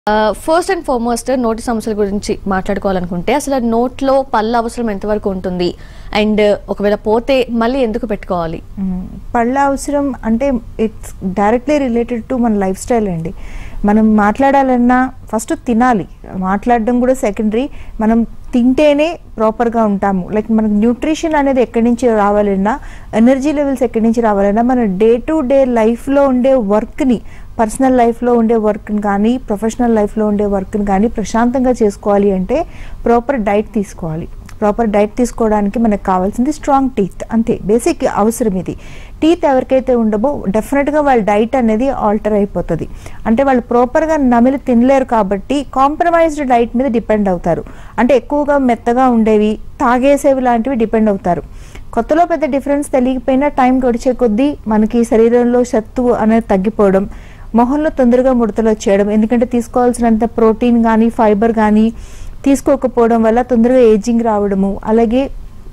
First and foremost నోటి సమస్యల గురించి మాట్లాడుకోవాలనుకుంటే అసలు నోట్లో పళ్ళ అవసరం ఎంతవరకు ఉంటుంది అండ్ ఒకవేళ పోతే మళ్ళీ ఎందుకు పెట్టుకోవాలి మ్మ్. పళ్ళ అవసరం అంటే ఇట్స్ డైరెక్ట్లీ రిలేటెడ్ టు మన లైఫ్ స్టైల్ అండి మనం మాట్లాడాలన్నా ఫస్ట్ తినాలి మాట్లాడడం కూడా సెకండరీ మనం తింటేనే ప్రాపర్గా ఉంటాము లైక్ మనకు న్యూట్రిషన్ అనేది ఎక్కడి నుంచి రావాలన్నా ఎనర్జీ లెవెల్స్ ఎక్కడి నుంచి రావాలన్నా మన డే టు డే లైఫ్లో ఉండే వర్క్ని పర్సనల్ లైఫ్లో ఉండే వర్క్ని కానీ ప్రొఫెషనల్ లైఫ్లో ఉండే వర్క్ని కానీ ప్రశాంతంగా చేసుకోవాలి అంటే ప్రాపర్ డైట్ తీసుకోవాలి ప్రాపర్ డైట్ తీసుకోవడానికి మనకు కావాల్సింది స్ట్రాంగ్ టీత్ అంతే బేసిక్ అవసరం ఇది టీత్ ఎవరికైతే ఉండబో డెఫినెట్గా వాళ్ళ డైట్ అనేది ఆల్టర్ అయిపోతుంది అంటే వాళ్ళు ప్రాపర్గా నమిలి తినలేరు కాబట్టి కాంప్రమైజ్డ్ డైట్ మీద డిపెండ్ అవుతారు అంటే ఎక్కువగా మెత్తగా ఉండేవి తాగేసేవి లాంటివి డిపెండ్ అవుతారు కొత్తలో పెద్ద డిఫరెన్స్ తెలియకపోయినా టైం గడిచే కొద్దీ మనకి శరీరంలో సత్తు అనేది తగ్గిపోవడం మొహంలో తొందరగా ముడతలు వచ్చేయడం ఎందుకంటే తీసుకోవాల్సినంత ప్రోటీన్ కానీ ఫైబర్ కానీ తీసుకోకపోవడం వల్ల తొందరగా ఏజింగ్ రావడము అలాగే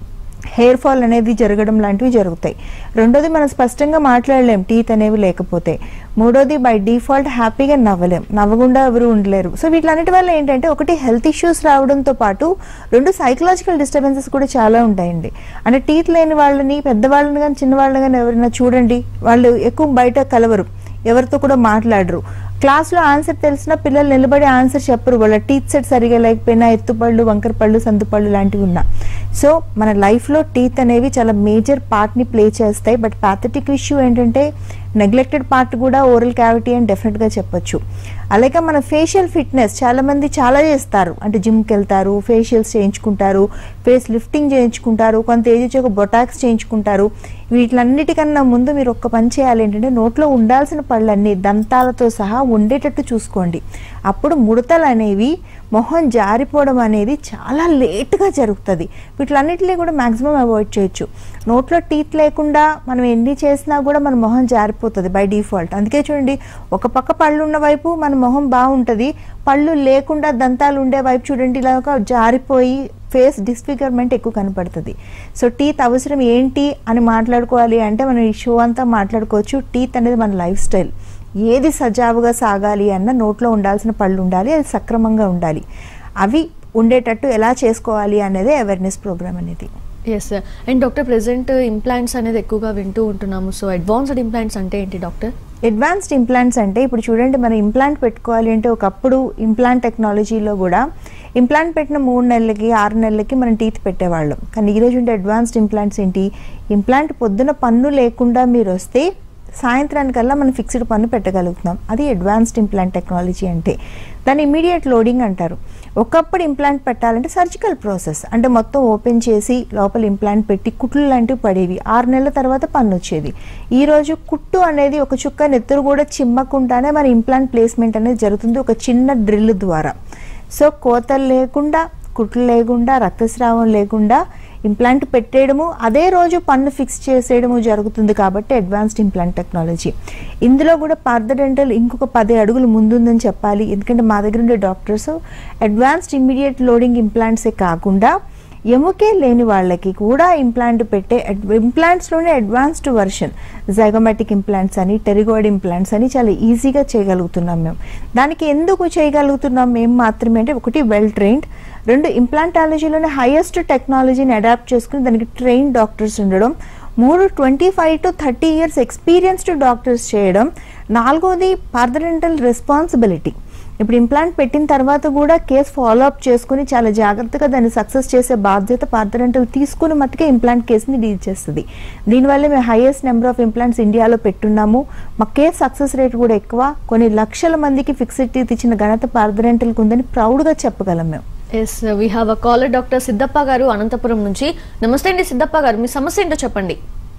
హెయిర్ ఫాల్ అనేది జరగడం లాంటివి జరుగుతాయి రెండోది మనం స్పష్టంగా మాట్లాడలేం టీత్ అనేవి లేకపోతే మూడోది బై డిఫాల్ట్ హ్యాపీగా నవ్వలేం నవ్వకుండా ఎవరు ఉండలేరు సో వీటిలన్నిటి వల్ల ఏంటంటే ఒకటి హెల్త్ ఇష్యూస్ రావడంతో పాటు రెండు సైకలాజికల్ డిస్టర్బెన్సెస్ కూడా చాలా ఉంటాయండి అంటే టీత్ లేని వాళ్ళని పెద్దవాళ్ళని కానీ చిన్నవాళ్ళని కానీ ఎవరైనా చూడండి వాళ్ళు ఎక్కువ బయట కలవరు ఎవరితో కూడా మాట్లాడరు క్లాస్లో ఆన్సర్ తెలిసిన పిల్లలు నిలబడి ఆన్సర్ చెప్పరు వాళ్ళ టీత్ సెట్ సరిగా లేకపోయినా ఎత్తుపళ్ళు వంకర పళ్ళు సందుపళ్ళు లాంటివి ఉన్నా సో మన లైఫ్లో టీత్ అనేవి చాలా మేజర్ పార్ట్ని ప్లే చేస్తాయి బట్ పాథటిక్ ఇష్యూ ఏంటంటే నెగ్లెక్టెడ్ పార్ట్ కూడా ఓరల్ క్యావిటీ అని డెఫినెట్గా చెప్పొచ్చు అలాగే మన ఫేషియల్ ఫిట్నెస్ చాలామంది చాలా చేస్తారు అంటే జిమ్కి వెళ్తారు ఫేషియల్స్ చేయించుకుంటారు ఫేస్ లిఫ్టింగ్ చేయించుకుంటారు కొంత ఏజ్ వచ్చి ఒక బొటాక్స్ చేయించుకుంటారు వీటిలన్నిటికన్నా ముందు మీరు ఒక్క పని చేయాలి ఏంటంటే నోట్లో ఉండాల్సిన పళ్ళన్నీ దంతాలతో సహా ఉండేటట్టు చూసుకోండి అప్పుడు ముడతలు అనేవి మొహం జారిపోవడం అనేది చాలా లేట్గా జరుగుతుంది వీటిలన్నిటినీ కూడా మ్యాక్సిమం అవాయిడ్ చేయొచ్చు నోట్లో టీత్ లేకుండా మనం ఎన్ని చేసినా కూడా మన మొహం జారిపోతుంది బై డిఫాల్ట్ అందుకే చూడండి ఒక పక్క పళ్ళు ఉన్న వైపు మన మొహం బాగుంటుంది పళ్ళు లేకుండా దంతాలు ఉండే వైపు చూడండి ఇలాగ జారిపోయి ఫేస్ డిస్ఫిగర్మెంట్ ఎక్కువ కనపడుతుంది సో టీత్ అవసరం ఏంటి అని మాట్లాడుకోవాలి అంటే మనం ఈ షో అంతా మాట్లాడుకోవచ్చు టీత్ అనేది మన లైఫ్ స్టైల్ ఏది సజావుగా సాగాలి అన్న నోట్లో ఉండాల్సిన పళ్ళు ఉండాలి అది సక్రమంగా ఉండాలి అవి ఉండేటట్టు ఎలా చేసుకోవాలి అనేది అవేర్నెస్ ప్రోగ్రామ్ అనేది yes and doctor present implants అనేది ఎక్కువగా వింటూ ఉంటున్నాము సో అడ్వాన్స్డ్ ఇంప్లాంట్స్ అంటే ఏంటి డాక్టర్ అడ్వాన్స్డ్ ఇంప్లాంట్స్ అంటే ఇప్పుడు చూడండి మనం ఇంప్లాంట్ పెట్టుకోవాలి అంటే ఒకప్పుడు ఇంప్లాంట్ టెక్నాలజీలో కూడా ఇంప్లాంట్ పెట్టిన మూడు నెలలకి ఆరు నెలలకి మనం టీత్ పెట్టేవాళ్ళం కానీ ఈరోజు ఉండే అడ్వాన్స్డ్ ఇంప్లాంట్స్ ఏంటి ఇంప్లాంట్ పొద్దున పన్ను లేకుండా మీరు వస్తే సాయంత్రానికల్లా మనం ఫిక్స్డ్ పన్ను పెట్టగలుగుతున్నాం అది అడ్వాన్స్డ్ ఇంప్లాంట్ టెక్నాలజీ అంటే దాన్ని ఇమీడియట్ లోడింగ్ అంటారు ఒకప్పుడు ఇంప్లాంట్ పెట్టాలంటే సర్జికల్ ప్రాసెస్ అంటే మొత్తం ఓపెన్ చేసి లోపల ఇంప్లాంట్ పెట్టి కుట్లు లాంటివి పడేవి ఆరు నెలల తర్వాత పన్ను వచ్చేది ఈ రోజు కుట్టు అనేది ఒక చుక్క నెత్తురు కూడా చిమ్మకుండానే మన ఇంప్లాంట్ ప్లేస్మెంట్ అనేది జరుగుతుంది ఒక చిన్న డ్రిల్ ద్వారా సో కోతలు లేకుండా కుట్లు లేకుండా రక్తస్రావం లేకుండా ఇంప్లాంట్ పెట్టేయడము అదే రోజు పన్ను ఫిక్స్ చేసేయడము జరుగుతుంది కాబట్టి అడ్వాన్స్డ్ ఇంప్లాంట్ టెక్నాలజీ ఇందులో కూడా పార్థ డెంటల్ ఇంకొక పది అడుగులు ముందుందని చెప్పాలి ఎందుకంటే మా దగ్గర ఉండే డాక్టర్స్ అడ్వాన్స్డ్ ఇమ్మీడియట్ లోడింగ్ ఇంప్లాంట్సే కాకుండా ఎముకే లేని వాళ్ళకి కూడా ఇంప్లాంట్ పెట్టే ఇంప్లాంట్స్లోనే అడ్వాన్స్డ్ వర్షన్ జైగోమాటిక్ ఇంప్లాంట్స్ అని టెరిగోయిడ్ ఇంప్లాంట్స్ అని చాలా ఈజీగా చేయగలుగుతున్నాం మేము దానికి ఎందుకు చేయగలుగుతున్నాం మేము మాత్రమే అంటే ఒకటి వెల్ ట్రైన్డ్ రెండు ఇంప్లాంటాలజీలోనే హైయెస్ట్ టెక్నాలజీని అడాప్ట్ చేసుకుని దానికి ట్రైన్ డాక్టర్స్ ఉండడం మూడు twenty five to thirty years experienced doctors చేయడం నాలుగోది పార్థడెంటల్ రెస్పాన్సిబిలిటీ ఇప్పుడు ఇంప్లాంట్ పెట్టిన తర్వాత కూడా కేసు ఫాలో అప్ చేసుకుని చాలా జాగ్రత్తగా దాన్ని సక్సెస్ చేసే బాధ్యత పార్థడెంటల్ తీసుకుని మట్టుకే ఇంప్లాంట్ కేసుని డీల్ చేస్తుంది దీనివల్ల మేము హైయెస్ట్ నెంబర్ ఆఫ్ ఇంప్లాంట్స్ ఇండియాలో పెట్టున్నాము మా కేస్ సక్సెస్ రేట్ కూడా ఎక్కువ కొన్ని లక్షల మందికి ఫిక్స్డ్ టీత్ ఇచ్చిన ఘనత పార్థడెంటల్కి ఉందని ప్రౌడ్గా చెప్పగలం మేము yes we have a caller doctor Siddappa garu Anantapuram నుంచి నమస్తే అండి సిద్ధప్ప గారు మీ సమస్య ఏంటో చెప్పండి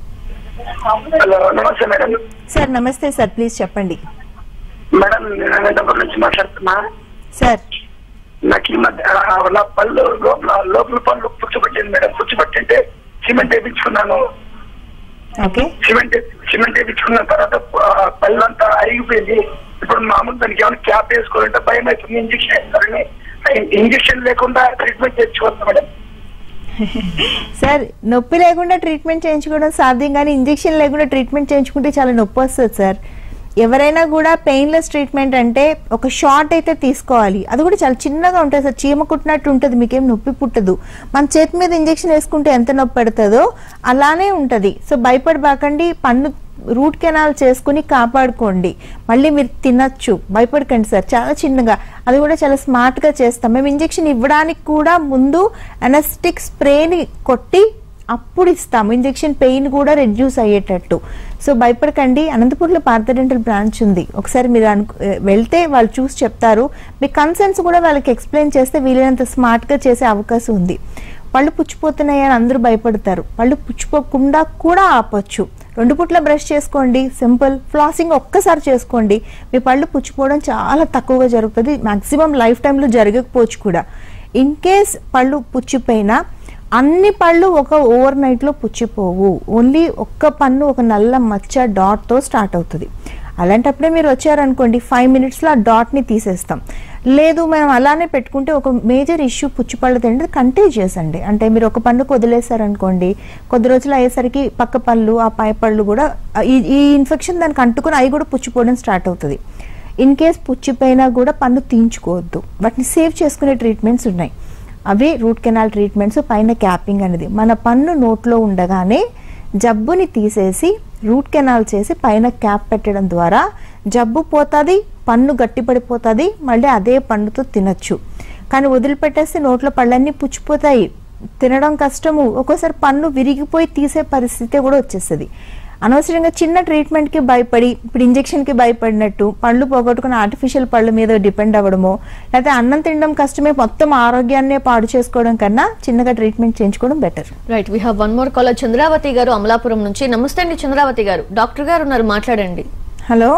హలో నమస్తే మేడం సార్ నమస్తే సార్ ప్లీజ్ చెప్పండి మేడం నేను అనంతపురం నుంచి మాట్లాడుతున్నా సార్ నాకు ఈ మధ్య ఆ, నా పళ్ళు లోపల లోపల పళ్ళు పుచ్చిపట్టింది మేడం పుచ్చిపట్టింటే సిమెంట్ వేయించుకున్నాను ఓకే సిమెంట్ సిమెంట్ వేయించుకున్న తర్వాత ఆ, పళ్ళు అంతా అరిగిపోయింది ఇప్పుడు మామూలు దానికి ఏమైనా క్యాప్ వేసుకోవాలంటే భయం అవుతుంది ఇంజక్షన్ వేస్తారని ఇంజక్షన్ లేకుండా ట్రీట్మెంట్ చేయించుకోవాలి మేడం సార్ నొప్పి లేకుండా ట్రీట్మెంట్ చేయించుకోవడం సాధ్యం కానీ ఇంజెక్షన్ లేకుండా ట్రీట్మెంట్ చేయించుకుంటే చాలా నొప్పి వస్తుంది సార్ ఎవరైనా కూడా పెయిన్లెస్ ట్రీట్మెంట్ అంటే ఒక షార్ట్ అయితే తీసుకోవాలి అది కూడా చాలా చిన్నగా ఉంటుంది సార్ చీమ కుట్టినట్టు ఉంటుంది మీకేం నొప్పి పుట్టదు మన చేతి మీద ఇంజెక్షన్ వేసుకుంటే ఎంత నొప్పి పెడుతుందో అలానే ఉంటుంది సో భయపడబాకండి పన్ను రూట్ కెనాల్ చేసుకుని కాపాడుకోండి మళ్ళీ మీరు తినచ్చు భయపడకండి సార్ చాలా చిన్నగా అది కూడా చాలా స్మార్ట్గా చేస్తాం మేము ఇంజెక్షన్ ఇవ్వడానికి కూడా ముందు అనస్టిక్ స్ప్రేని కొట్టి అప్పుడు ఇస్తాము ఇంజెక్షన్ పెయిన్ కూడా రెడ్యూస్ అయ్యేటట్టు సో భయపడకండి అనంతపూర్లో పార్థ డెంటల్ బ్రాంచ్ ఉంది ఒకసారి మీరు అనుకు వెళ్తే వాళ్ళు చూసి చెప్తారు మీ కన్సర్న్స్ కూడా వాళ్ళకి ఎక్స్ప్లెయిన్ చేస్తే వీలైనంత స్మార్ట్గా చేసే అవకాశం ఉంది పళ్ళు పుచ్చిపోతున్నాయి అని అందరూ భయపడతారు పళ్ళు పుచ్చిపోకుండా కూడా ఆపొచ్చు రెండు పుట్ల బ్రష్ చేసుకోండి సింపుల్ ఫ్లాసింగ్ ఒక్కసారి చేసుకోండి మీ పళ్ళు పుచ్చిపోవడం చాలా తక్కువగా జరుగుతుంది మాక్సిమం లైఫ్ టైంలో జరగకపోవచ్చు కూడా ఇన్ కేస్ పళ్ళు పుచ్చిపోయినా అన్ని పళ్ళు ఒక ఓవర్ నైట్లో పుచ్చిపోవు ఓన్లీ ఒక్క పన్ను ఒక నల్ల మచ్చ డాట్తో స్టార్ట్ అవుతుంది అలాంటప్పుడే మీరు వచ్చారనుకోండి ఫైవ్ మినిట్స్లో ఆ డాట్ని తీసేస్తాం లేదు మనం అలానే పెట్టుకుంటే ఒక మేజర్ ఇష్యూ పుచ్చిపళ్ళు తింటే కంటేజియస్ అండి అంటే మీరు ఒక పన్నుకు వదిలేశారనుకోండి కొద్ది రోజులు అయ్యేసరికి పక్క పళ్ళు ఆ పై పళ్ళు కూడా ఈ ఈ ఇన్ఫెక్షన్ దానికి అంటుకుని అవి కూడా పుచ్చిపోవడం స్టార్ట్ అవుతుంది ఇన్ కేస్ పుచ్చిపోయినా కూడా పన్ను తీయించుకోవద్దు వాటిని సేవ్ చేసుకునే ట్రీట్మెంట్స్ ఉన్నాయి అవి రూట్ కెనాల్ ట్రీట్మెంట్స్ పైన క్యాపింగ్ అనేది మన పన్ను నోట్లో ఉండగానే జబ్బుని తీసేసి రూట్ కెనాల్ చేసి పైన క్యాప్ పెట్టడం ద్వారా జబ్బు పోతుంది పన్ను గట్టిపడిపోతుంది మళ్ళీ అదే పన్నుతో తినచ్చు కానీ వదిలిపెట్టేస్తే నోట్లో పళ్ళన్నీ పుచ్చిపోతాయి తినడం కష్టము ఒక్కోసారి పన్ను విరిగిపోయి తీసే పరిస్థితి కూడా వచ్చేస్తుంది అనవసరంగా చిన్న ట్రీట్మెంట్కి భయపడి ఇప్పుడు ఇంజెక్షన్కి భయపడినట్టు పళ్ళు పోగొట్టుకుని ఆర్టిఫిషియల్ పళ్ళ మీద డిపెండ్ అవ్వడమో లేకపోతే అన్నం తినడం కష్టమే మొత్తం ఆరోగ్యాన్నే పాడు చేసుకోవడం కన్నా చిన్నగా ట్రీట్మెంట్ చేయించుకోవడం better right we have one more caller Chandravathi garu Amalapuram నుంచి నమస్తే అండి చంద్రావతి గారు డాక్టర్ గారు ఉన్నారు మాట్లాడండి హలో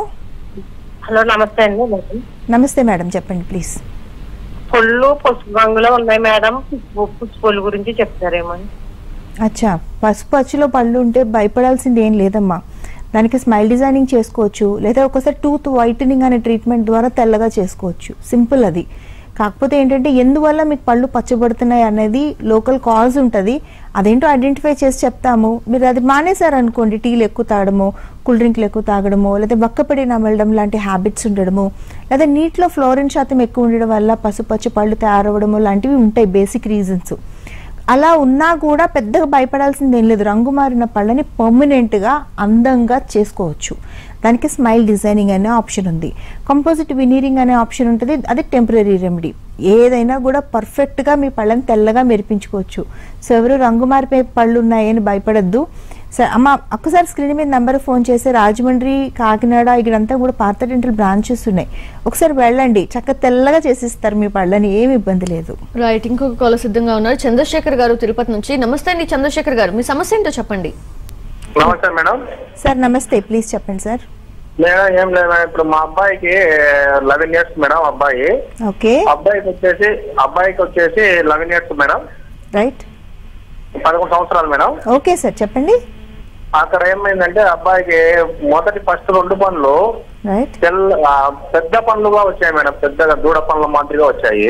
హలో నమస్తే అండి మేడం నమస్తే మేడం చెప్పండి ప్లీజ్ పొళ్ళు పసుపు రంగులో ఉన్నాయి మేడం పుచ్చు పొల్లు గురించి చెప్తారేమో అని. అచ్చా పసుపు అచ్చులో పళ్ళు ఉంటే భయపడాల్సింది ఏం లేదమ్మా దానికి స్మైల్ డిజైనింగ్ చేసుకోవచ్చు లేదా ఒకసారి టూత్ వైటనింగ్ అనే ట్రీట్మెంట్ ద్వారా తెల్లగా చేసుకోవచ్చు సింపుల్ అది కాకపోతే ఏంటంటే ఎందువల్ల మీకు పళ్ళు పచ్చబడుతున్నాయి అనేది లోకల్ కాజ్ ఉంటుంది అదేంటో ఐడెంటిఫై చేసి చెప్తాము మీరు అది మానేశారనుకోండి టీలు ఎక్కువ తాగడము కూల్ డ్రింక్లు ఎక్కువ తాగడము లేదా బక్కపడి నమలడం లాంటి హ్యాబిట్స్ ఉండడము లేదా నీటిలో ఫ్లోరిన్ శాతం ఎక్కువ ఉండడం వల్ల పసుపచ్చ పళ్ళు తయారవ్వడము లాంటివి ఉంటాయి బేసిక్ రీజన్స్ అలా ఉన్నా కూడా పెద్దగా భయపడాల్సింది ఏం లేదు రంగు మారిన పళ్ళని పర్మనెంట్గా అందంగా చేసుకోవచ్చు దానికి స్మైల్ డిజైనింగ్ అనే ఆప్షన్ ఉంది కంపోజిట్ వినీరింగ్ అనే ఆప్షన్ ఉంటుంది అది టెంపరీ రెమెడీ ఏదైనా కూడా పర్ఫెక్ట్గా మీ పళ్ళని తెల్లగా మెరిపించుకోవచ్చు సో ఎవరు రంగు మారిపోయే పళ్ళు ఉన్నాయని భయపడద్దు సరే అమ్మ ఒక్కసారి స్క్రీన్ మీద నెంబర్ ఫోన్ చేసి రాజమండ్రి కాకినాడ ఇక్కడంతా కూడా పాత డెంటల్ బ్రాంచెస్ ఉన్నాయి ఒకసారి వెళ్ళండి చక్కగా తెల్లగా చేసిస్తారు మీ పళ్ళని ఏమి ఇబ్బంది లేదు రైట్ ఇంకొక కాలర్ సిద్ధంగా ఉన్నారు చంద్రశేఖర్ గారు తిరుపతి నుంచి నమస్తే అండి చంద్రశేఖర్ గారు మీ సమస్య ఏంటో చెప్పండి నమస్తే మేడం సార్ నమస్తే ప్లీజ్ చెప్పండి సార్ మేడం ఏం లేదు మేడం ఇప్పుడు మా అబ్బాయికి లెవెన్ ఇయర్స్ మేడం అబ్బాయి ఓకే అబ్బాయికి వచ్చేసి అబ్బాయికి వచ్చేసి లెవెన్ ఇయర్స్ మేడం రైట్ పదకొండు సంవత్సరాలు మేడం ఓకే సార్ చెప్పండి అక్కడ ఏమైందంటే అబ్బాయికి మొదటి ఫస్ట్ రెండు పనులు రైట్ తెల్ల ఆ, పెద్ద పనులుగా వచ్చాయి మేడం పెద్దగా దూడ పనుల మాదిరిగా వచ్చాయి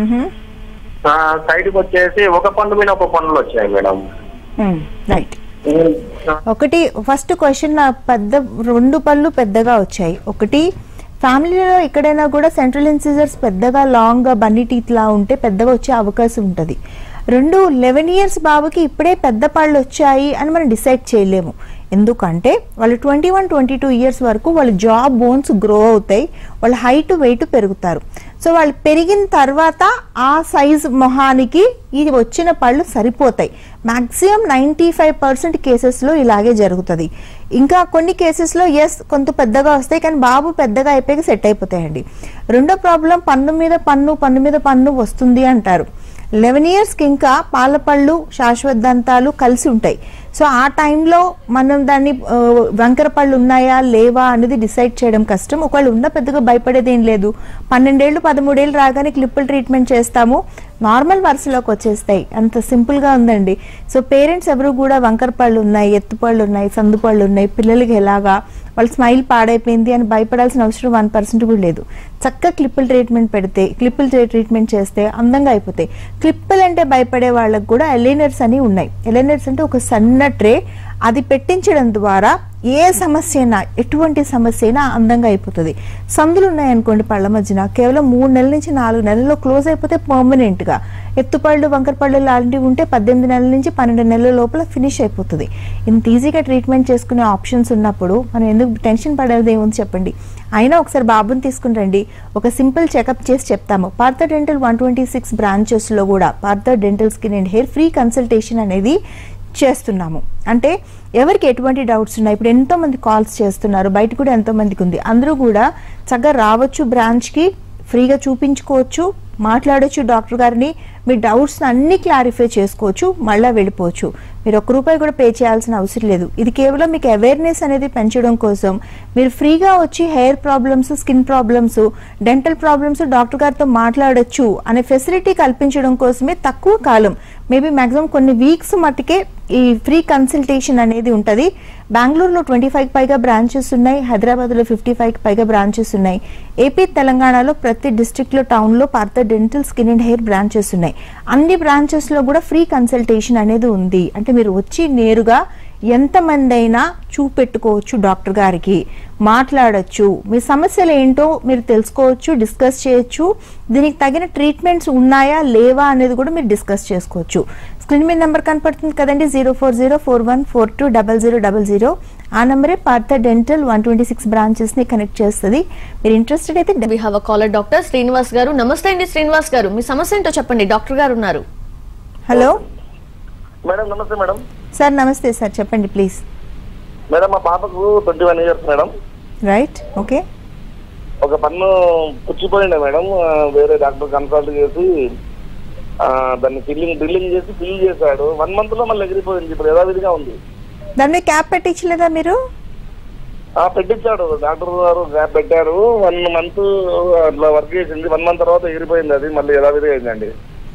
సైడ్ కి వచ్చేసి ఒక పండు మీద ఒక పనులు వచ్చాయి మేడం రైట్ ఒకటి ఫస్ట్ క్వశ్చన్ నా పెద్ద రెండు పళ్ళు పెద్దగా వచ్చాయి ఒకటి ఫ్యామిలీలో ఎక్కడైనా కూడా సెంట్రల్ ఇన్సిజర్స్ పెద్దగా లాంగ్గా బన్నీ టీత్ లా ఉంటే పెద్దగా వచ్చే అవకాశం ఉంటుంది రెండు లెవెన్ ఇయర్స్ బాబుకి ఇప్పుడే పెద్ద పళ్ళు వచ్చాయి అని మనం డిసైడ్ చేయలేము ఎందుకంటే వాళ్ళు twenty one twenty two years వరకు వాళ్ళ జాబ్ బోన్స్ గ్రో అవుతాయి వాళ్ళ హైట్ వెయిట్ పెరుగుతారు సో వాళ్ళు పెరిగిన తర్వాత ఆ సైజ్ మొహానికి ఇది వచ్చిన పళ్ళు సరిపోతాయి మ్యాక్సిమం నైంటీ ఫైవ్ పర్సెంట్ కేసెస్లో ఇలాగే జరుగుతుంది ఇంకా కొన్ని కేసెస్లో ఎస్ కొంత పెద్దగా వస్తాయి కానీ బాబు పెద్దగా అయిపోయి సెట్ అయిపోతాయండి రెండో ప్రాబ్లం పన్ను మీద పన్ను పన్ను మీద పన్ను వస్తుంది అంటారు లెవెన్ ఇయర్స్కి ఇంకా పాలపళ్ళు శాశ్వత దంతాలు కలిసి ఉంటాయి సో ఆ టైంలో మనం దాన్ని ఆ, వంకర పళ్ళు ఉన్నాయా లేవా అనేది డిసైడ్ చేయడం కష్టం ఒకవేళ ఉన్న పెద్దగా భయపడేది ఏం లేదు పన్నెండేళ్ళు పదమూడేళ్ళు రాగానే క్లిప్పులు ట్రీట్మెంట్ చేస్తాము నార్మల్ వరుసలోకి వచ్చేస్తాయి అంత సింపుల్గా ఉందండి సో పేరెంట్స్ ఎవరు కూడా వంకర పళ్ళు ఉన్నాయి ఎత్తుపళ్ళు ఉన్నాయి సందు పళ్ళు ఉన్నాయి పిల్లలకి ఎలాగా వాళ్ళ స్మైల్ పాడైపోయింది అని భయపడాల్సిన అవసరం వన్ పర్సెంట్ కూడా లేదు చక్కగా క్లిప్పులు ట్రీట్మెంట్ పెడితే క్లిప్పులు ట్రీట్మెంట్ చేస్తే అందంగా అయిపోతాయి క్లిప్పులు అంటే భయపడే వాళ్ళకి కూడా ఎలైనర్స్ అని ఉన్నాయి ఎలైనర్స్ అంటే ఒక సన్న ట్రే అది పెట్టించడం ద్వారా ఏ సమస్య అయినా ఎటువంటి సమస్య అయినా అందంగా అయిపోతుంది సందులు ఉన్నాయనుకోండి పళ్ళ మధ్యన కేవలం మూడు నెలల నుంచి నాలుగు నెలల్లో క్లోజ్ అయిపోతే పర్మనెంట్గా ఎత్తుపళ్ళు వంకరపళ్ళు లాంటివి ఉంటే పద్దెనిమిది నెలల నుంచి పన్నెండు నెలల లోపల ఫినిష్ అయిపోతుంది ఇంత ఈజీగా ట్రీట్మెంట్ చేసుకునే ఆప్షన్స్ ఉన్నప్పుడు మనం ఎందుకు టెన్షన్ పడేది ఏముంది చెప్పండి అయినా ఒకసారి బాబుని తీసుకుని రండి ఒక సింపుల్ చెకప్ చేసి చెప్తాము Partha dental one twenty six బ్రాంచెస్లో కూడా Partha dental skin and hair free consultation అనేది చేస్తున్నాము అంటే ఎవరికి ఎటువంటి డౌట్స్ ఉన్నాయి ఇప్పుడు ఎంతో మంది కాల్స్ చేస్తున్నారు బయట కూడా ఎంతో మందికి ఉంది అందరూ కూడా చక్కగా రావచ్చు బ్రాంచ్కి ఫ్రీగా చూపించుకోవచ్చు మాట్లాడొచ్చు డాక్టర్ గారిని మీ డౌట్స్ అన్ని క్లారిఫై చేసుకోవచ్చు మళ్ళీ వెళ్ళిపోవచ్చు మీరు ఒక్క రూపాయి కూడా పే చేయాల్సిన అవసరం లేదు ఇది కేవలం మీకు అవేర్నెస్ అనేది పెంచడం కోసం మీరు ఫ్రీగా వచ్చి hair problems skin problems dental problems doctor గారితో మాట్లాడొచ్చు అనే ఫెసిలిటీ కల్పించడం కోసమే తక్కువ కాలం మేబీ మాక్సిమం కొన్ని వీక్స్ మట్టుకే ఈ ఫ్రీ కన్సల్టేషన్ అనేది ఉంటుంది బెంగళూరులో ట్వంటీ ఫైవ్ పైగా బ్రాంచెస్ ఉన్నాయి హైదరాబాద్లో ఫిఫ్టీ ఫైవ్ పైగా బ్రాంచెస్ ఉన్నాయి ఏపీ తెలంగాణలో ప్రతి డిస్ట్రిక్ట్లో టౌన్లో Partha dental skin and hair branches ఉన్నాయి అన్ని బ్రాంచెస్లో కూడా ఫ్రీ కన్సల్టేషన్ అనేది ఉంది అంటే మీరు వచ్చి నేరుగా ఎంతమంది అయినా చూపెట్టుకోవచ్చు డాక్టర్ గారికి మాట్లాడొచ్చు మీ సమస్యలు ఏంటో మీరు తెలుసుకోవచ్చు డిస్కస్ చేయొచ్చు దీనికి తగిన ట్రీట్మెంట్స్ ఉన్నాయా లేవా అనేది కూడా మీరు డిస్కస్ చేసుకోవచ్చు స్క్రీన్ మీద నెంబర్ కనపడుతుంది కదండి zero four zero four one four two double zero double zero ఆ నెంబరే Partha dental one twenty six బ్రాంచెస్ని కనెక్ట్ చేస్తుంది మీరు ఇంట్రెస్టెడ్ అయితే we have a caller doctor Srinivas garu నమస్తే అండి శ్రీనివాస్ గారు మీ సమస్య ఏంటో చెప్పండి డాక్టర్ గారు ఉన్నారు హలో మేడం నమస్తే మేడం సార్ నమస్తే సార్ చెప్పండి ప్లీజ్ మేడం మా పాపకు twenty one years madam right okay ఒక పన్ను పుచ్చిపోయిండే మేడం ఆ, వేరే డాక్టర్ కన్సల్ట్ చేసి ఆ, దాన్ని ఫిల్లింగ్ డ్రిల్లింగ్ చేసి ఫిల్ చేశాడు వన్ మంత్ లో మళ్ళీ ఎగిరిపోయింది ఇప్పుడు యథావిధిగా ఉంది దాని మీద క్యాప్ పెట్టించలేదా మీరు ఆ పెట్టించాడు డాక్టర్ గారు గ్యాప్ పెట్టారు వన్ మంత్ అట్లా వర్క్ చేసింది వన్ మంత్ తర్వాత ఎగిరిపోయింది అది మళ్ళీ యథావిధిగా అయిందండి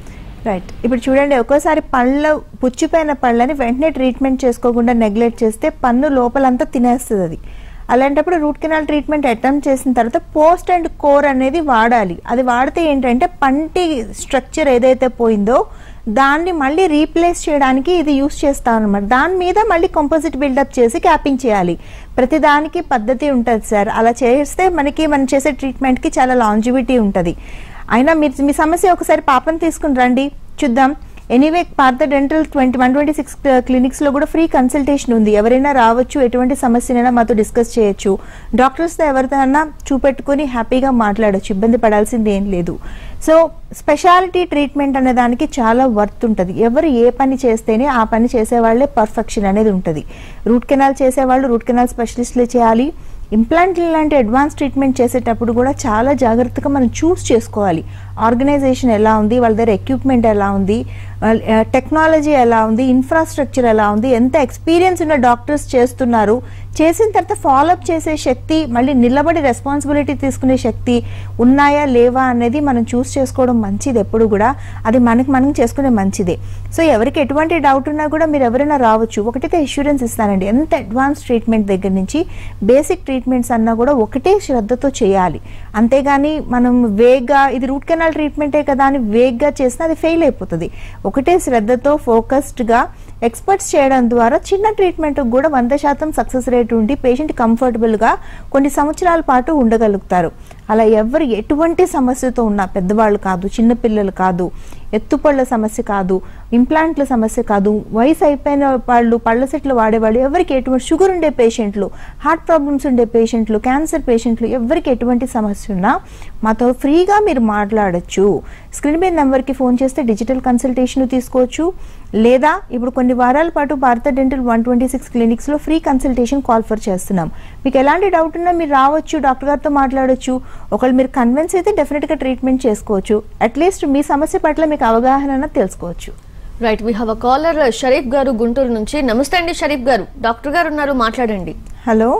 రైట్ ఇప్పుడు చూడండి ఒక్కోసారి పళ్ళ పుచ్చిపోయిన పళ్ళని వెంటనే ట్రీట్మెంట్ చేసుకోకుండా నెగ్లెక్ట్ చేస్తే పన్ను లోపలంతా తినేస్తుంది అది అలాంటప్పుడు రూట్ కెనాల్ ట్రీట్మెంట్ అటెంప్ట్ చేసిన తర్వాత పోస్ట్ అండ్ కోర్ అనేది వాడాలి అది వాడితే ఏంటంటే పంటి స్ట్రక్చర్ ఏదైతే పోయిందో దాన్ని మళ్ళీ రీప్లేస్ చేయడానికి ఇది యూస్ చేస్తాం అనమాట దాని మీద మళ్ళీ కంపోజిట్ బిల్డప్ చేసి క్యాపింగ్ చేయాలి ప్రతి దానికి పద్ధతి ఉంటుంది సార్ అలా చేస్తే మనకి మనం చేసే ట్రీట్మెంట్కి చాలా లాంజివిటీ ఉంటుంది అయినా మీరు మీ సమస్య ఒకసారి పాపను తీసుకుని రండి చూద్దాం anyway Partha dental twenty one twenty six క్లినిక్స్లో కూడా ఫ్రీ కన్సల్టేషన్ ఉంది ఎవరైనా రావచ్చు ఎటువంటి సమస్యనైనా మాతో డిస్కస్ చేయొచ్చు డాక్టర్స్తో ఎవరితోనైనా చూపెట్టుకొని హ్యాపీగా మాట్లాడొచ్చు ఇబ్బంది పడాల్సింది ఏం లేదు సో స్పెషాలిటీ ట్రీట్మెంట్ అనే దానికి చాలా వర్త్ ఉంటుంది ఎవరు ఏ పని చేస్తేనే ఆ పని చేసేవాళ్ళే పర్ఫెక్షన్ అనేది ఉంటుంది రూట్ కెనాల్ చేసేవాళ్ళు రూట్ కెనాల్ స్పెషలిస్టులే చేయాలి ఇంప్లాంట్ లాంటి అడ్వాన్స్ ట్రీట్మెంట్ చేసేటప్పుడు కూడా చాలా జాగ్రత్తగా మనం చూస్ చేసుకోవాలి ఆర్గనైజేషన్ ఎలా ఉంది వాళ్ళ దగ్గర ఎక్విప్మెంట్ ఎలా ఉంది టెక్నాలజీ ఎలా ఉంది ఇన్ఫ్రాస్ట్రక్చర్ ఎలా ఉంది ఎంత ఎక్స్పీరియన్స్ ఉన్న డాక్టర్స్ చేస్తున్నారు చేసిన తర్వాత ఫాలోఅప్ చేసే శక్తి మళ్ళీ నిలబడి రెస్పాన్సిబిలిటీ తీసుకునే శక్తి ఉన్నాయా లేవా అనేది మనం చూస్ చేసుకోవడం మంచిది ఎప్పుడు కూడా అది మనకి మనం చేసుకునే మంచిదే సో ఎవరికి ఎటువంటి డౌట్ ఉన్నా కూడా మీరు ఎవరైనా రావచ్చు ఒకటైతే ఇన్సూరెన్స్ ఇస్తానండి ఎంత అడ్వాన్స్ ట్రీట్మెంట్ దగ్గర నుంచి బేసిక్ ట్రీట్మెంట్స్ అన్నా కూడా ఒకటే శ్రద్ధతో చేయాలి అంతేగాని మనం వేగ్గా ఇది రూట్ కెనాల్ ట్రీట్మెంటే కదా అని వేగ్గా చేసినా అది ఫెయిల్ అయిపోతుంది ఒకటే శ్రద్ధతో ఫోకస్డ్గా ఎక్స్పర్ట్స్ చేయడం ద్వారా చిన్న ట్రీట్మెంట్ కూడా వంద శాతం సక్సెస్ రేట్ ఉండి పేషెంట్ కంఫర్టబుల్గా కొన్ని సంవత్సరాల పాటు ఉండగలుగుతారు అలా ఎవరు ఎటువంటి సమస్యతో ఉన్నా పెద్దవాళ్ళు కాదు చిన్నపిల్లలు కాదు ఎత్తుపళ్ళ సమస్య కాదు ఇంప్లాంట్ల సమస్య కాదు వయసు అయిపోయిన వాళ్ళు పళ్ళ సెట్లు వాడేవాళ్ళు ఎవరికి ఎటువంటి షుగర్ ఉండే పేషెంట్లు హార్ట్ ప్రాబ్లమ్స్ ఉండే పేషెంట్లు క్యాన్సర్ పేషెంట్లు ఎవరికి ఎటువంటి సమస్య ఉన్నా మాతో ఫ్రీగా మీరు మాట్లాడొచ్చు స్క్రీన్ మీద నెంబర్కి ఫోన్ చేస్తే డిజిటల్ కన్సల్టేషన్ తీసుకోవచ్చు లేదా ఇప్పుడు కొన్ని వారాల పాటు Bharat dental one twenty six క్లినిక్స్లో ఫ్రీ కన్సల్టేషన్ కాల్ ఫర్ చేస్తున్నాం మీకు ఎలాంటి డౌట్ ఉన్నా మీరు రావచ్చు డాక్టర్ గారితో మాట్లాడొచ్చు ఒకవేళ మీరు కన్విన్స్ అయితే డెఫినెట్గా ట్రీట్మెంట్ చేసుకోవచ్చు అట్లీస్ట్ మీ సమస్య పట్ల మీకు అవగాహన అన్నది తెలుసుకోవచ్చు right we have a caller Sharif garu Guntur నుంచి నమస్తే అండి షరీఫ్ గారు డాక్టర్ గారు ఉన్నారు మాట్లాడండి హలో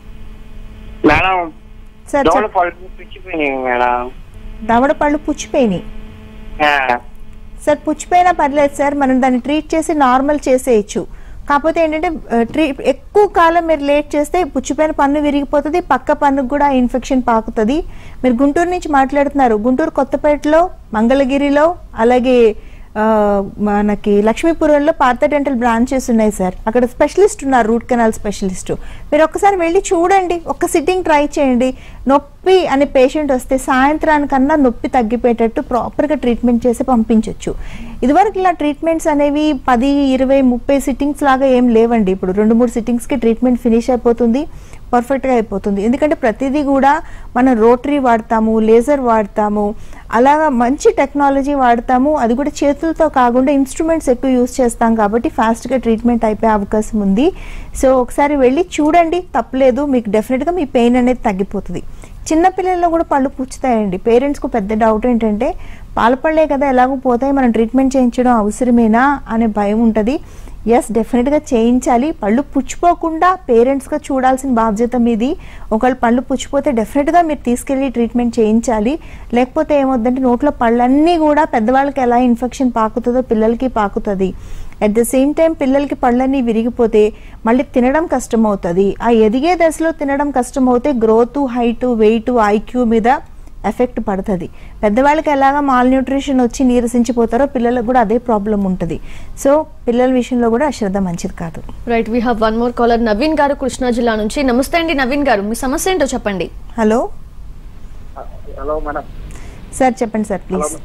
మేడం సార్ దోమల చెప్- పళ్ళు పిచ్చిపోయినాయి మేడం దవడ పళ్ళు పుచ్చిపోయినాయి ఆ, సార్ పుచ్చిపోయినా పర్లేదు సార్ మనం దాన్ని ట్రీట్ చేసి నార్మల్ చేసేయచ్చు కాకపోతే ఏంటంటే ఆ, ట్రీ ఎక్కువ కాలం మీరు లేట్ చేస్తే పుచ్చిపోయిన పన్ను విరిగిపోతుంది పక్క పన్నుకు కూడా ఇన్ఫెక్షన్ పాకుతుంది మీరు గుంటూరు నుంచి మాట్లాడుతున్నారు గుంటూరు కొత్తపేటలో మంగళగిరిలో అలాగే ఆ, మనకి లక్ష్మీపురంలో పార్థ డెంటల్ బ్రాంచెస్ ఉన్నాయి సార్ అక్కడ స్పెషలిస్ట్ ఉన్నారు రూట్ కెనాల్ స్పెషలిస్ట్ మీరు ఒక్కసారి వెళ్ళి చూడండి ఒక్క సిట్టింగ్ ట్రై చేయండి నొప్పి అనే పేషెంట్ వస్తే సాయంత్రానికన్నా నొప్పి తగ్గిపోయేటట్టు ప్రాపర్గా ట్రీట్మెంట్ చేసి పంపించవచ్చు ఇదివరకు ఇలా ట్రీట్మెంట్స్ అనేవి పది ఇరవై ముప్పై సిట్టింగ్స్ లాగా ఏం లేవండి ఇప్పుడు రెండు మూడు సిట్టింగ్స్కి ట్రీట్మెంట్ ఫినిష్ అయిపోతుంది పర్ఫెక్ట్గా అయిపోతుంది ఎందుకంటే ప్రతిదీ కూడా మనం రోటరీ వాడతాము లేజర్ వాడతాము అలాగా మంచి టెక్నాలజీ వాడతాము అది కూడా చేతులతో కాకుండా ఇన్స్ట్రుమెంట్స్ ఎక్కువ యూస్ చేస్తాం కాబట్టి ఫాస్ట్గా ట్రీట్మెంట్ అయిపోయే అవకాశం ఉంది సో ఒకసారి వెళ్ళి చూడండి తప్పలేదు మీకు డెఫినెట్గా మీ పెయిన్ అనేది తగ్గిపోతుంది చిన్నపిల్లల్లో కూడా పళ్ళు పుచ్చుతాయండి పేరెంట్స్కు పెద్ద డౌట్ ఏంటంటే పాలపళ్ళే కదా ఎలాగో పోతాయి మనం ట్రీట్మెంట్ చేయించడం అవసరమేనా అనే భయం ఉంటుంది ఎస్ డెఫినెట్గా చేయించాలి పళ్ళు పుచ్చిపోకుండా పేరెంట్స్గా చూడాల్సిన బాధ్యత మీది ఒకవేళ పళ్ళు పుచ్చిపోతే డెఫినెట్గా మీరు తీసుకెళ్ళి ట్రీట్మెంట్ చేయించాలి లేకపోతే ఏమవుతుందంటే నోట్లో పళ్ళన్నీ కూడా పెద్దవాళ్ళకి ఎలా ఇన్ఫెక్షన్ పాకుతుందో పిల్లలకి పాకుతుంది అట్ ద సేమ్ టైం పిల్లలకి పళ్ళన్నీ విరిగిపోతే మళ్ళీ తినడం కష్టం అవుతుంది ఆ ఎదిగే దశలో తినడం కష్టం అవుతే గ్రోత్ హైట్ వెయిట్ ఐక్యూ మీద ఎఫెక్ట్ పడుతుంది పెద్దవాళ్ళకి ఎలాగా మాల్ న్యూట్రిషన్ వచ్చి నీరసించిపోతారో పిల్లలకు కూడా అదే ప్రాబ్లం ఉంటుంది సో పిల్లల విషయంలో కూడా అశ్రద్ధ మంచిది కాదు right we have one more caller Naveen garu Krishna జిల్లా నుంచి నమస్తే అండి నవీన్ గారు మీ సమస్య ఏంటో చెప్పండి హలో హలో మేడం సార్ చెప్పండి sir please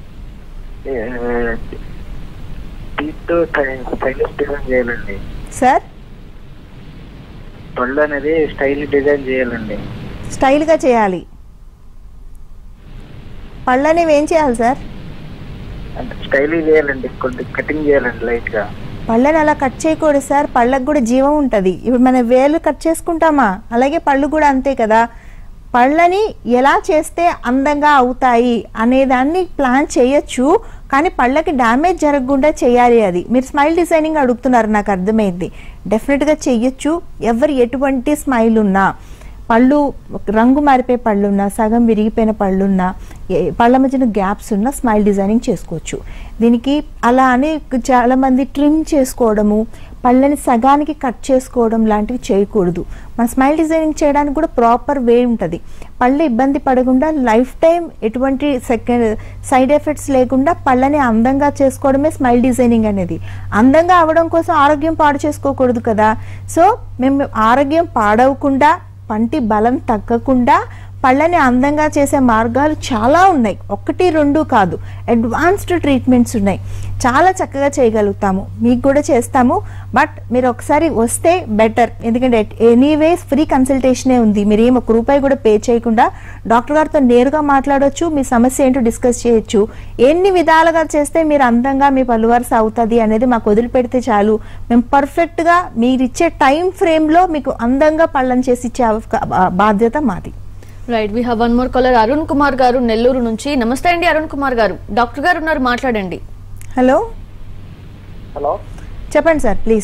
teeth stylish design చేయాలండి సార్ పళ్ళు అనేది స్టైల్ డిజైన్ చేయాలండి స్టైల్గా చేయాలి పళ్ళు అనేవి ఏం చేయాలి సార్ అంటే స్టైల్ చేయాలండి కొంచెం కటింగ్ చేయాలండి లైట్ గా పళ్ళని అలా కట్ చేయకూడదు సార్ పళ్ళకు కూడా జీవం ఉంటుంది ఇప్పుడు మన వేలు కట్ చేసుకుంటామా అలాగే పళ్ళు కూడా అంతే కదా పళ్ళని ఎలా చేస్తే అందంగా అవుతాయి అనేదాన్ని ప్లాన్ చేయొచ్చు కానీ పళ్ళకి డ్యామేజ్ జరగకుండా చేయాలి అది మీరు స్మైల్ డిజైనింగ్ అడుగుతున్నారు నాకు అర్థమైంది డెఫినెట్గా చెయ్యొచ్చు ఎవరు ఎటువంటి స్మైల్ ఉన్నా పళ్ళు రంగు మారిపోయే పళ్ళున్నా సగం విరిగిపోయిన పళ్ళున్నా ఏ- పళ్ళ మధ్యన గ్యాప్స్ ఉన్న స్మైల్ డిజైనింగ్ చేసుకోవచ్చు దీనికి అలా అని చాలా మంది ట్రిమ్ చేసుకోవడము పళ్ళని సగానికి కట్ చేసుకోవడం లాంటివి చేయకూడదు మన స్మైల్ డిజైనింగ్ చేయడానికి కూడా ప్రాపర్ వే ఉంటుంది పళ్ళు ఇబ్బంది పడకుండా లైఫ్ టైం ఎటువంటి సెకండ్ సైడ్ ఎఫెక్ట్స్ లేకుండా పళ్ళని అందంగా చేసుకోవడమే స్మైల్ డిజైనింగ్ అనేది అందంగా అవడం కోసం ఆరోగ్యం పాడు చేసుకోకూడదు కదా సో మేము ఆరోగ్యం పాడవకుండా పంటి బలం తగ్గకుండా పళ్ళని అందంగా చేసే మార్గాలు చాలా ఉన్నాయి ఒకటి రెండు కాదు అడ్వాన్స్డ్ ట్రీట్మెంట్స్ ఉన్నాయి చాలా చక్కగా చేయగలుగుతాము మీకు కూడా చేస్తాము బట్ మీరు ఒకసారి వస్తే బెటర్ ఎందుకంటే ఎనీవేస్ ఫ్రీ కన్సల్టేషనే ఉంది మీరు ఏం ఒక రూపాయి కూడా పే చేయకుండా డాక్టర్ గారితో నేరుగా మాట్లాడొచ్చు మీ సమస్య ఏంటో డిస్కస్ చేయొచ్చు ఎన్ని విధాలుగా చేస్తే మీరు అందంగా మీ పళ్ళు వరుస అవుతుంది అనేది మాకు వదిలిపెడితే చాలు మేము పర్ఫెక్ట్గా మీరు ఇచ్చే టైం ఫ్రేమ్లో మీకు అందంగా పళ్ళని చేసి ఇచ్చే అవకా- బా- బాధ్యత మాది right we have one more caller Arun Kumar garu Nellore నుంచి నమస్తే అండి అరుణ్ కుమార్ గారు డాక్టర్ గారు ఉన్నారు మాట్లాడండి హలో హలో చెప్పండి సార్ ప్లీజ్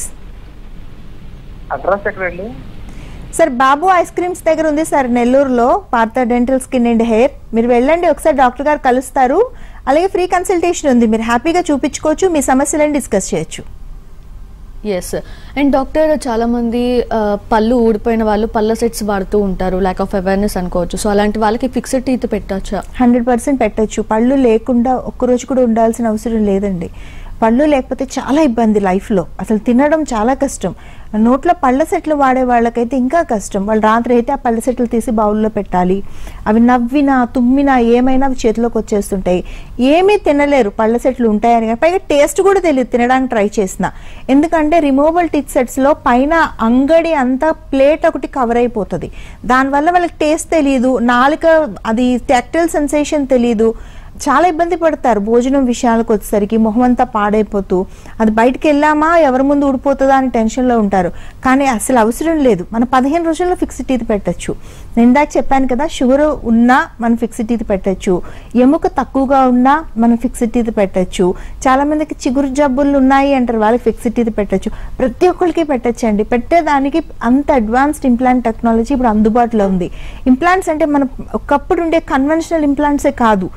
అడ్రస్ ఎక్కడండి సార్ బాబు ఐస్ క్రీమ్స్ దగ్గర ఉంది సార్ నెల్లూరులో Partha dental skin and hair మీరు వెళ్ళండి ఒకసారి డాక్టర్ గారు కలుస్తారు అలాగే ఫ్రీ కన్సల్టేషన్ ఉంది మీరు హ్యాపీగా చూపించుకోవచ్చు మీ సమస్యలను డిస్కస్ చేయొచ్చు ఎస్ అండ్ డాక్టర్ చాలా మంది ఆ, పళ్ళు ఊడిపోయిన వాళ్ళు పళ్ళ సెట్స్ వాడుతూ ఉంటారు ల్యాక్ ఆఫ్ అవేర్నెస్ అనుకోవచ్చు సో అలాంటి వాళ్ళకి ఫిక్స్డ్ టీత్ పెట్టచ్చా హండ్రెడ్ పర్సెంట్ పెట్టచ్చు పళ్ళు లేకుండా ఒక్కరోజు కూడా ఉండాల్సిన అవసరం లేదండి పళ్ళు లేకపోతే చాలా ఇబ్బంది లైఫ్లో అసలు తినడం చాలా కష్టం నోట్లో పళ్ళ సెట్లు వాడే వాళ్ళకైతే ఇంకా కష్టం వాళ్ళు రాత్రి అయితే ఆ పళ్ళ సెట్లు తీసి బౌల్లో పెట్టాలి అవి నవ్వినా తుమ్మినా ఏమైనా అవి చేతిలోకి వచ్చేస్తుంటాయి ఏమీ తినలేరు పళ్ళ సెట్లు ఉంటాయని కానీ పైగా టేస్ట్ కూడా తెలియదు తినడానికి ట్రై చేసిన ఎందుకంటే రిమూవబుల్ టిక్ సెట్స్లో పైన అంగడి అంతా ప్లేట్ ఒకటి కవర్ అయిపోతుంది దానివల్ల వాళ్ళకి టేస్ట్ తెలియదు నాలుక అది టాక్టైల్ సెన్సేషన్ తెలియదు చాలా ఇబ్బంది పడతారు భోజనం విషయాలకు వచ్చేసరికి మొహం అంతా పాడైపోతూ అది బయటికి వెళ్ళామా ఎవరి ముందు ఊడిపోతుందా అని టెన్షన్లో ఉంటారు కానీ అసలు అవసరం లేదు మన పదిహేను రోజుల్లో ఫిక్స్డ్ టీత్ పెట్టచ్చు నేను ఇందాక చెప్పాను కదా షుగర్ ఉన్నా మనం ఫిక్స్డ్ టీత్ పెట్టచ్చు ఎముక తక్కువగా ఉన్నా మనం ఫిక్స్డ్ టీత్ పెట్టచ్చు చాలా మందికి చిగురు జబ్బులు ఉన్నాయి అంటారు వాళ్ళకి ఫిక్స్డ్ టీత్ పెట్టచ్చు ప్రతి ఒక్కరికి పెట్టచ్చు అండి పెట్టేదానికి అంత అడ్వాన్స్డ్ ఇంప్లాంట్ టెక్నాలజీ ఇప్పుడు అందుబాటులో ఉంది ఇంప్లాంట్స్ అంటే మన ఒకప్పుడు ఉండే కన్వెన్షనల్ ఇంప్లాంట్సే కాదు ఇప్పుడు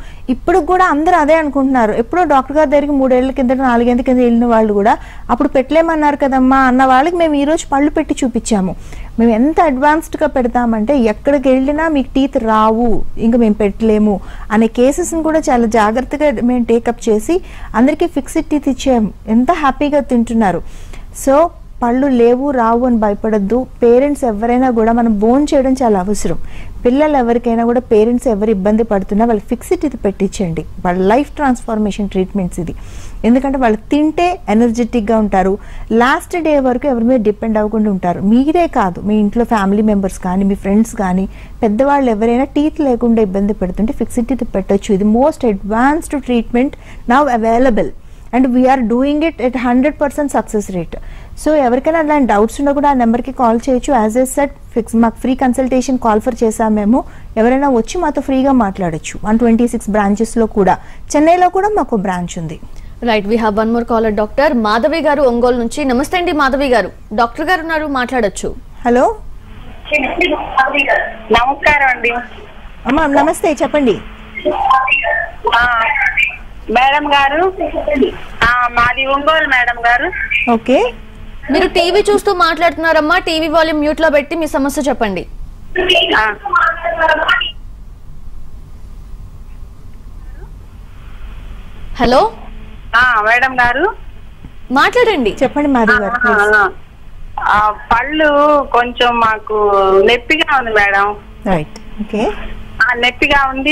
ఇప్పుడు కూడా అందరూ అదే అనుకుంటున్నారు ఎప్పుడో డాక్టర్ గారి దగ్గరికి మూడేళ్ల కింద నాలుగేళ్ల కింద వెళ్ళిన వాళ్ళు కూడా అప్పుడు పెట్టలేమన్నారు కదమ్మా అన్న వాళ్ళకి మేము ఈ రోజు పళ్ళు పెట్టి చూపించాము మేము ఎంత అడ్వాన్స్డ్గా పెడతామంటే ఎక్కడికి వెళ్ళినా మీకు టీత్ రావు ఇంకా మేము పెట్టలేము అనే కేసెస్ని కూడా చాలా జాగ్రత్తగా మేము టేకప్ చేసి అందరికీ ఫిక్స్డ్ టీత్ ఇచ్చాము ఎంత హ్యాపీగా తింటున్నారు సో పళ్ళు లేవు రావు అని భయపడద్దు పేరెంట్స్ ఎవరైనా కూడా మనం బోన్ చేయడం చాలా అవసరం పిల్లలు ఎవరికైనా కూడా పేరెంట్స్ ఎవరు ఇబ్బంది పడుతున్నా వాళ్ళు ఫిక్స్డ్ ఇది పెట్టించండి వాళ్ళ లైఫ్ ట్రాన్స్ఫార్మేషన్ ట్రీట్మెంట్స్ ఇది ఎందుకంటే వాళ్ళు తింటే ఎనర్జెటిక్గా ఉంటారు లాస్ట్ డే వరకు ఎవరి మీద డిపెండ్ అవ్వకుండా ఉంటారు మీరే కాదు మీ ఇంట్లో ఫ్యామిలీ మెంబర్స్ కానీ మీ ఫ్రెండ్స్ కానీ పెద్దవాళ్ళు ఎవరైనా టీత్ లేకుండా ఇబ్బంది పెడుతుంటే ఫిక్స్డ్ టీత్ పెట్టొచ్చు ఇది most advanced treatment now available and we are doing it at hundred percent success rate so ఎవరికైనా అలాంటి డౌట్స్ ఉన్నా కూడా ఆ నెంబర్కి కాల్ చేయొచ్చు యాజ్ ఎ సెట్ ఫిక్స్ మాకు ఫ్రీ కన్సల్టేషన్ కాల్ ఫర్ చేసాం మేము ఎవరైనా వచ్చి మాతో ఫ్రీగా మాట్లాడొచ్చు వన్ ట్వంటీ సిక్స్ బ్రాంచెస్లో కూడా చెన్నైలో కూడా మాకు బ్రాంచ్ ఉంది right we have one more caller doctor Madhavi garu Ongole నుంచి నమస్తే అండి మాధవి గారు డాక్టర్ గారు ఉన్నారు మాట్లాడొచ్చు హలో నమస్కారం అండి అమ్మా నమస్తే చెప్పండి ఆ, మేడం గారు ఆ, మాది ఒంగోలు మేడం గారు ఓకే మీరు టీవీ చూస్తూ మాట్లాడుతున్నారమ్మా టీవీ వాల్యూమ్ మ్యూట్ లో పెట్టి మీ సమస్య చెప్పండి ఆ. హలో ఆ, మేడం గారు మాట్లాడండి చెప్పండి మాధవ్ గారు ఆ, ఆ, పళ్ళు కొంచెం మాకు నొప్పిగా ఉంది మేడం రైట్ ఓకే ఆ నొప్పిగా ఉంది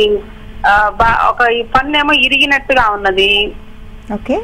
ఆ, బా- ఒక ఈ పన్ను ఏమో ఇరిగినట్టుగా ఉన్నది ఓకే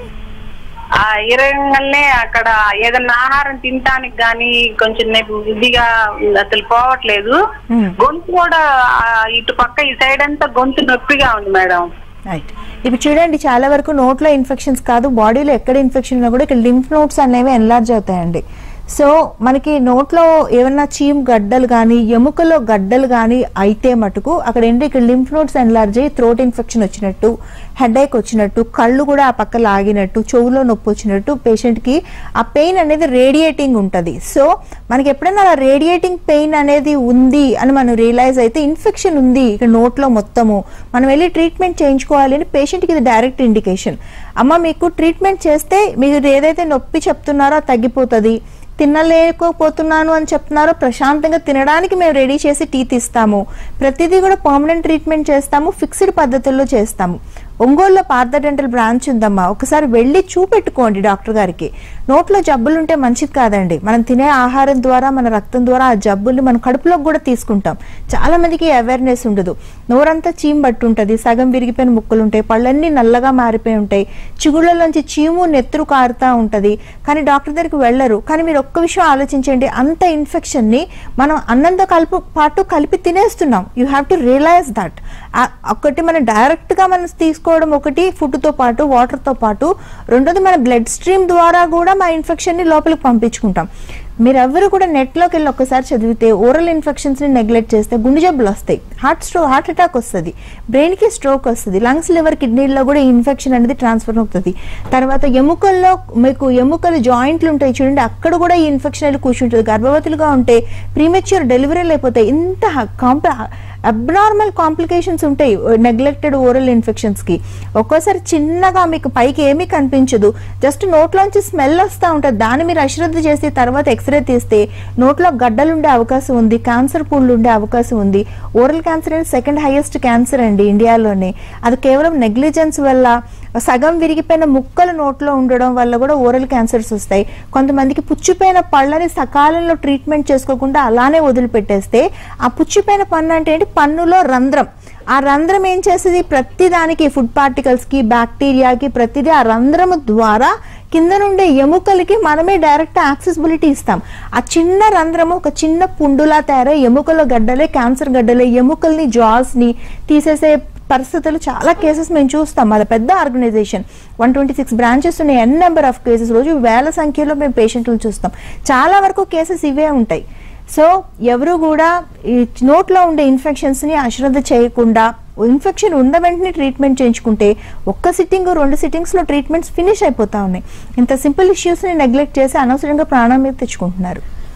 ఆ ఇరగంగానే అక్కడ ఏదైనా ఆహారం తినటానికి గాని కొంచెం నొప్పి- ఇదిగా అసలు పోవట్లేదు Hmm. గొంతు కూడా ఆ, ఇటు పక్క ఈ సైడ్ అంతా గొంతు నొప్పిగా ఉంది మేడం రైట్ ఇప్పుడు చూడండి చాలా వరకు నోట్లో ఇన్ఫెక్షన్స్ కాదు బాడీలో ఎక్కడ ఇన్ఫెక్షన్ ఉన్నా కూడా ఇక్కడ లింఫ్ నోట్స్ అనేవి ఎన్లార్జ్ అవుతాయండి సో మనకి నోట్లో ఏమన్నా చీమ్ గడ్డలు కానీ ఎముకలో గడ్డలు కానీ అయితే మటుకు అక్కడ ఏంటి ఇక్కడ లింఫ్ నోట్స్ ఎన్లార్జ్ అయ్యి థ్రోట్ ఇన్ఫెక్షన్ వచ్చినట్టు హెడేక్ వచ్చినట్టు కళ్ళు కూడా ఆ పక్క లాగినట్టు చెవులో నొప్పి వచ్చినట్టు పేషెంట్కి ఆ పెయిన్ అనేది రేడియేటింగ్ ఉంటుంది సో మనకి ఎప్పుడైనా అలా రేడియేటింగ్ పెయిన్ అనేది ఉంది అని మనం రియలైజ్ అయితే ఇన్ఫెక్షన్ ఉంది ఇక్కడ నోట్లో మొత్తము మనం వెళ్ళి ట్రీట్మెంట్ చేయించుకోవాలి అని పేషెంట్కి ఇది డైరెక్ట్ ఇండికేషన్ అమ్మ మీకు ట్రీట్మెంట్ చేస్తే మీరు ఏదైతే నొప్పి చెప్తున్నారో అది తగ్గిపోతుంది తినలేకపోతున్నాను అని చెప్తున్నారో ప్రశాంతంగా తినడానికి మేము రెడీ చేసి టీత్ ఇస్తాము ప్రతిదీ కూడా పర్మనెంట్ ట్రీట్మెంట్ చేస్తాము ఫిక్స్డ్ పద్ధతుల్లో చేస్తాము ఒంగోలులో పార్థ డెంటల్ బ్రాంచ్ ఉందమ్మా ఒకసారి వెళ్ళి చూపెట్టుకోండి డాక్టర్ గారికి నోట్లో జబ్బులు ఉంటే మంచిది కాదండి మనం తినే ఆహారం ద్వారా మన రక్తం ద్వారా ఆ జబ్బుల్ని మనం కడుపులోకి కూడా తీసుకుంటాం చాలా మందికి అవేర్నెస్ ఉండదు నోరంతా చీమ్ పట్టు ఉంటుంది సగం విరిగిపోయిన ముక్కలు ఉంటాయి పళ్ళన్నీ నల్లగా మారిపోయి ఉంటాయి చిగుళ్ళలోంచి చీము నెత్తురు కారుతా ఉంటది కానీ డాక్టర్ దగ్గరికి వెళ్ళరు కానీ మీరు ఒక్క విషయం ఆలోచించండి అంత ఇన్ఫెక్షన్ ని మనం అన్నంతో కలుపు పాటు కలిపి తినేస్తున్నాం you have to realise that ఒకటి మనం డైరెక్ట్ గా మనం తీసుకోవడం ఒకటి ఫుడ్ తో పాటు వాటర్ తో పాటు రెండోది మన బ్లడ్ స్ట్రీమ్ ద్వారా కూడా మా ఇన్ఫెక్షన్ ని లోపలికి పంపించుకుంటాం మీరెవ్వరు కూడా నెట్లోకి వెళ్ళి ఒక్కసారి చదివితే ఓరల్ ఇన్ఫెక్షన్స్ ని నెగ్లెక్ట్ చేస్తే గుండె జబ్బులు వస్తాయి హార్ట్ స్ట్రో హార్ట్ అటాక్ వస్తుంది బ్రెయిన్ కి స్ట్రోక్ వస్తుంది లంగ్స్ లివర్ కిడ్నీల్లో కూడా ఈ ఇన్ఫెక్షన్ అనేది ట్రాన్స్ఫర్ అవుతుంది తర్వాత ఎముకల్లో మీకు ఎముకలు జాయింట్లు ఉంటాయి చూడండి అక్కడ కూడా ఈ ఇన్ఫెక్షన్ అనేది కూర్చుంటుంది గర్భవతులుగా ఉంటే ప్రీమెచ్యూర్ డెలివరీలు అయిపోతాయి ఇంత కాంప అబ్నార్మల్ కాంప్లికేషన్స్ ఉంటాయి నెగ్లెక్టెడ్ ఓరల్ ఇన్ఫెక్షన్స్ కి ఒక్కోసారి చిన్నగా మీకు పైకి ఏమీ కనిపించదు జస్ట్ నోట్లోంచి స్మెల్ వస్తూ ఉంటుంది దాన్ని మీరు అశ్రద్ధ చేసి తర్వాత ఎక్స్రే తీస్తే నోట్లో గడ్డలు ఉండే అవకాశం ఉంది క్యాన్సర్ పూళ్ళు ఉండే అవకాశం ఉంది ఓరల్ క్యాన్సర్ అనేది సెకండ్ హైయెస్ట్ క్యాన్సర్ అండి ఇండియాలోనే అది కేవలం నెగ్లిజెన్స్ వల్ల సగం విరిగిపోయిన ముక్కలు నోట్లో ఉండడం వల్ల కూడా ఓరల్ క్యాన్సర్స్ వస్తాయి కొంతమందికి పుచ్చిపోయిన పళ్ళని సకాలంలో ట్రీట్మెంట్ చేసుకోకుండా అలానే వదిలిపెట్టేస్తే ఆ పుచ్చిపోయిన పన్ను అంటే ఏంటి పన్నులో రంధ్రం ఆ రంధ్రం ఏం చేస్తుంది ప్రతి దానికి ఫుడ్ పార్టికల్స్ కి బ్యాక్టీరియాకి ప్రతిదీ ఆ రంధ్రము ద్వారా కింద నుండే ఎముకలకి మనమే డైరెక్ట్ యాక్సెసిబిలిటీ ఇస్తాం ఆ చిన్న రంధ్రము ఒక చిన్న పుండులా తయారై ఎముకల గడ్డలే క్యాన్సర్ గడ్డలే ఎముకల్ని జాస్ ని తీసేసే పరిస్థితులు చాలా కేసెస్ మేము చూస్తాం అది పెద్ద organisation one twenty six branches ఉన్నాయి ఎన్ నెంబర్ ఆఫ్ కేసెస్ రోజు వేల సంఖ్యలో మేము పేషెంట్లను చూస్తాం చాలా వరకు కేసెస్ ఇవే ఉంటాయి సో ఎవరు కూడా ఈ నోట్లో ఉండే ఇన్ఫెక్షన్స్ని అశ్రద్ధ చేయకుండా ఇన్ఫెక్షన్ ఉన్న వెంటనే ట్రీట్మెంట్ చేయించుకుంటే ఒక్క సిట్టింగ్ రెండు సిట్టింగ్స్లో ట్రీట్మెంట్స్ ఫినిష్ అయిపోతా ఉన్నాయి ఇంత సింపుల్ ఇష్యూస్ని నెగ్లెక్ట్ చేసి అనవసరంగా ప్రాణం మీద తెచ్చుకుంటున్నారు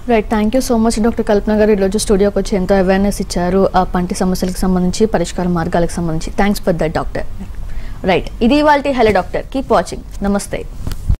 right thank you so much doctor Kalpana garu ఈరోజు స్టూడియోకి వచ్చి ఎంతో అవేర్నెస్ ఇచ్చారు ఆ పంటి సమస్యలకు సంబంధించి పరిష్కార మార్గాలకు సంబంధించి thanks for that doctor right ఇది వాళ్ళ హెలో డాక్టర్ కీప్ వాచింగ్ నమస్తే